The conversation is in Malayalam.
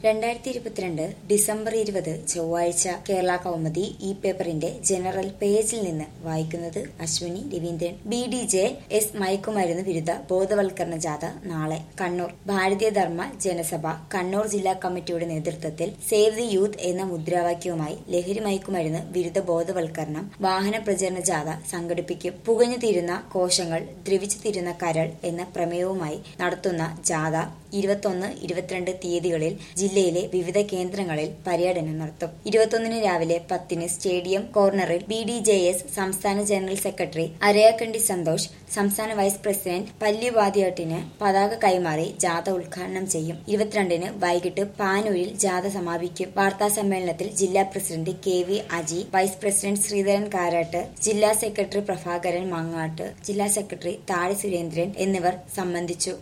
രണ്ടായിരത്തി ഇരുപത്തിരണ്ട് ഡിസംബർ ഇരുപത് ചൊവ്വാഴ്ച കേരള കൗമുദി ഈ പേപ്പറിന്റെ ജനറൽ പേജിൽ നിന്ന് വായിക്കുന്നത് Ashwini Raveendran B D J S മയക്കുമരുന്ന് വിരുദ്ധ ബോധവൽക്കരണ ജാഥ നാളെ കണ്ണൂർ ഭാരതീയ ധർമ്മ ജനസഭ കണ്ണൂർ ജില്ലാ കമ്മിറ്റിയുടെ നേതൃത്വത്തിൽ സേവ് ദി യൂത്ത് എന്ന മുദ്രാവാക്യവുമായി ലഹരി മയക്കുമരുന്ന് വിരുദ്ധ ബോധവൽക്കരണം വാഹന പ്രചരണ ജാഥ സംഘടിപ്പിക്കും പുകഞ്ഞു തീരുന്ന കോശങ്ങൾ ദ്രവിച്ചു തീരുന്ന കരൾ എന്ന പ്രമേയവുമായി നടത്തുന്ന ജാഥ ഇരുപത്തൊന്ന് ഇരുപത്തിരണ്ട് തീയതികളിൽ ജില്ലയിലെ വിവിധ കേന്ദ്രങ്ങളിൽ പര്യടനം നടത്തും ഇരുപത്തൊന്നിന് രാവിലെ പത്തിന് സ്റ്റേഡിയം കോർണറിൽ ബി ഡി ജെ എസ് സംസ്ഥാന ജനറൽ സെക്രട്ടറി അരയാക്കണ്ടി സന്തോഷ് സംസ്ഥാന വൈസ് പ്രസിഡന്റ് പല്ലി വാദിയാട്ടിന് പതാക കൈമാറി ജാഥ ഉദ്ഘാടനം ചെയ്യും ഇരുപത്തിരണ്ടിന് വൈകിട്ട് പാനൂരിൽ ജാഥ സമാപിക്കും വാർത്താ സമ്മേളനത്തിൽ ജില്ലാ president K V Aji vice president Sreedharan Karat ജില്ലാ സെക്രട്ടറി പ്രഭാകരൻ മങ്ങാട്ട് ജില്ലാ സെക്രട്ടറി താഴെ സുരേന്ദ്രൻ എന്നിവർ സംബന്ധിച്ചു